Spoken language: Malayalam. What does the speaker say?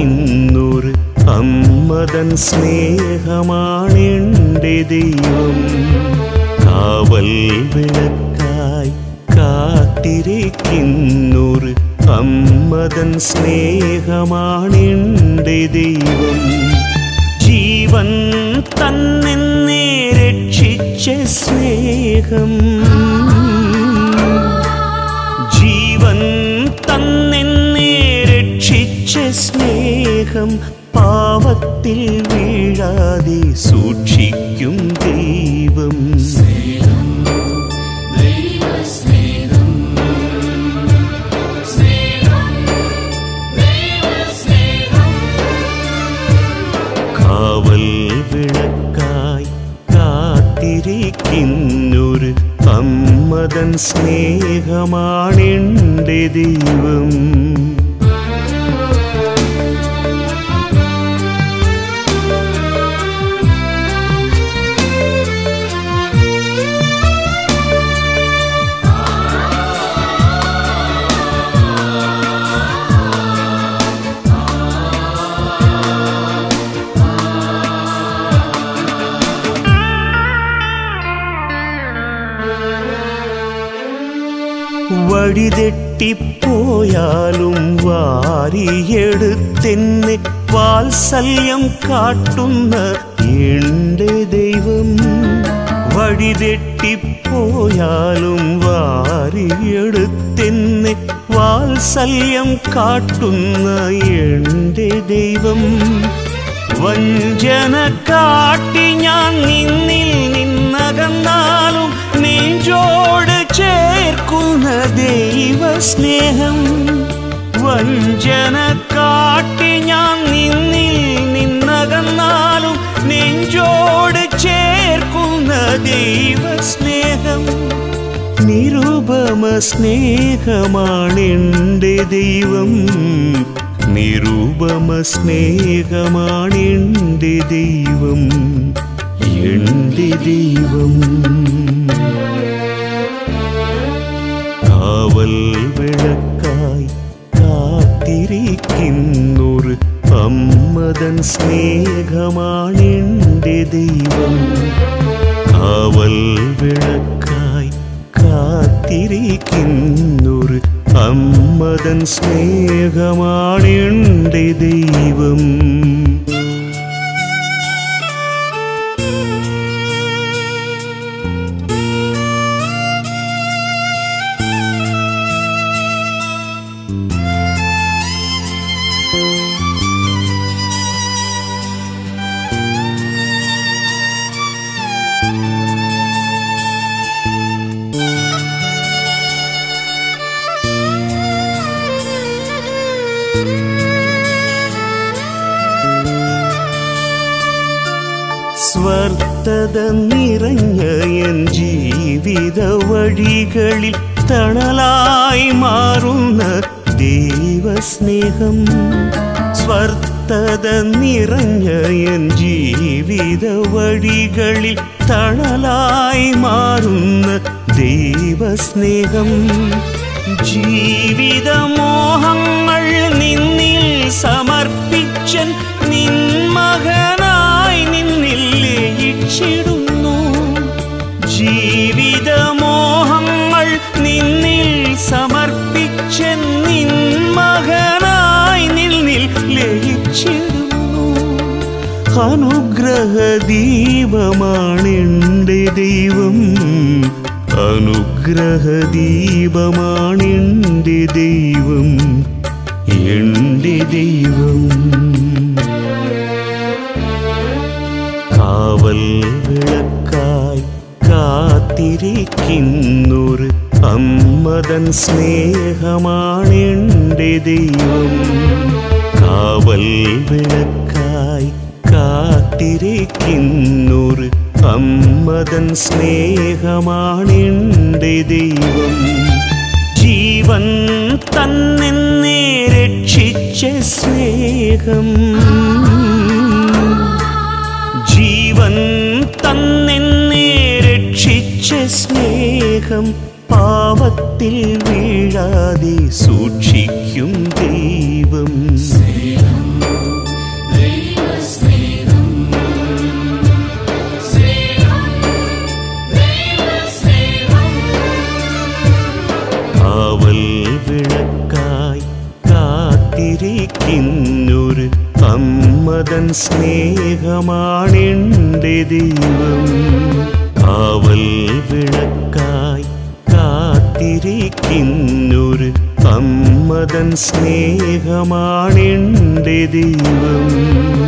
കാത്തിരിക്കുന്നൊരു അമ്മതൻ സ്നേഹമാണെൻ്റെ ദൈവം കാവൽ വിളക്കായി കാത്തിരിക്കുന്നൊരു അമ്മതൻ സ്നേഹമാണെൻ്റെ ദൈവം ജീവൻ തന്നെ രക്ഷിച്ച സ്നേഹം ജീവൻ തന്നെ രക്ഷിച്ച സ്നേഹം പാവത്തിൽ വീഴാതെ സൂക്ഷിക്കും ദൈവം കാവൽ വിളക്കായി കാത്തിരിക്കുന്നൊരു അമ്മതൻ സ്നേഹമാണെൻ്റെ ദൈവം വഴിതെറ്റിപ്പോയാലും വാരിയെടുത്തെന്നെ വാത്സല്യം കാട്ടുന്ന എൻ്റെ ദൈവം വഴിതെറ്റിപ്പോയാലും വാരിയെടുത്തെന്നെ വാത്സല്യം കാട്ടുന്ന എൻ്റെ ദൈവം വഞ്ചന കാട്ടി ഞാൻ നിന്നിൽ നിന്നകന്നാലും നെഞ്ചോട് ചേർക്കുന്ന ദൈവസ്നേഹം വഞ്ചന കാട്ടി ഞാൻ നിന്നിൽ നിന്നകന്നാലും നെഞ്ചോട് ചേർക്കുന്ന ദൈവസ്നേഹം നിരുപമ സ്നേഹമാണെൻ്റെ ദൈവം നിരുപമ സ്നേഹമാണെൻ്റെ ദൈവം എൻ്റെ ദൈവം കാവൽ വിളക്കായി കാത്തിരിക്കുന്നൊരു അമ്മതൻ സ്നേഹമാണെൻ്റെ ദൈവം കാവൽ വിളക്കായി കാത്തിരിക്കുന്നൊരു അമ്മതൻ സ്നേഹമാണെൻ്റെ ദൈവം സ്വർത്തത നിറഞ്ഞ എൻ ജീവിത വഴികളിൽ തണലായി മാറുന്ന ദൈവസ്നേഹം സ്വർത്തത നിറഞ്ഞ എൻ ജീവിത വഴികളിൽ തണലായി മാറുന്ന ദൈവസ്നേഹം ജീവിതമോഹങ്ങൾ നിന്നിൽ സമർപ്പിച്ചൻ നിൻ മകനായി നിന്നിൽ ലയിച്ചിടുന്നു ജീവിതമോഹങ്ങൾ നിന്നിൽ സമർപ്പിച്ചൻ നിൻ മകനായി നിന്നിൽ ലയിച്ചിടുന്നു അനുഗ്രഹ ദീപമാണെൻ്റെ ദൈവം അനുഗ്രഹ ദീപമാണെൻ്റെ ദൈവം എൻ്റെ ദൈവം കാവൽ വിളക്കായി കാത്തിരിക്കുന്നൊരു അമ്മതൻ സ്നേഹമാണെൻ്റെ ദൈവം കാവൽ വിളക്കായി കാത്തിരിക്കുന്നൊരു അമ്മതൻ സ്നേഹമാണെൻ്റെ ദൈവം ജീവൻ തന്നെ രക്ഷിച്ച സ്നേഹം ജീവൻ തന്നെ രക്ഷിച്ച സ്നേഹം പാവത്തിൽ വീഴാതെ സൂക്ഷിക്കും ദൈവം അമ്മതൻ സ്നേഹമാണെൻ്റെ ദൈവം കാവൽ വിളക്കായി കാത്തിരിക്കുന്നൊരു അമ്മതൻ സ്നേഹമാണെൻ്റെ ദൈവം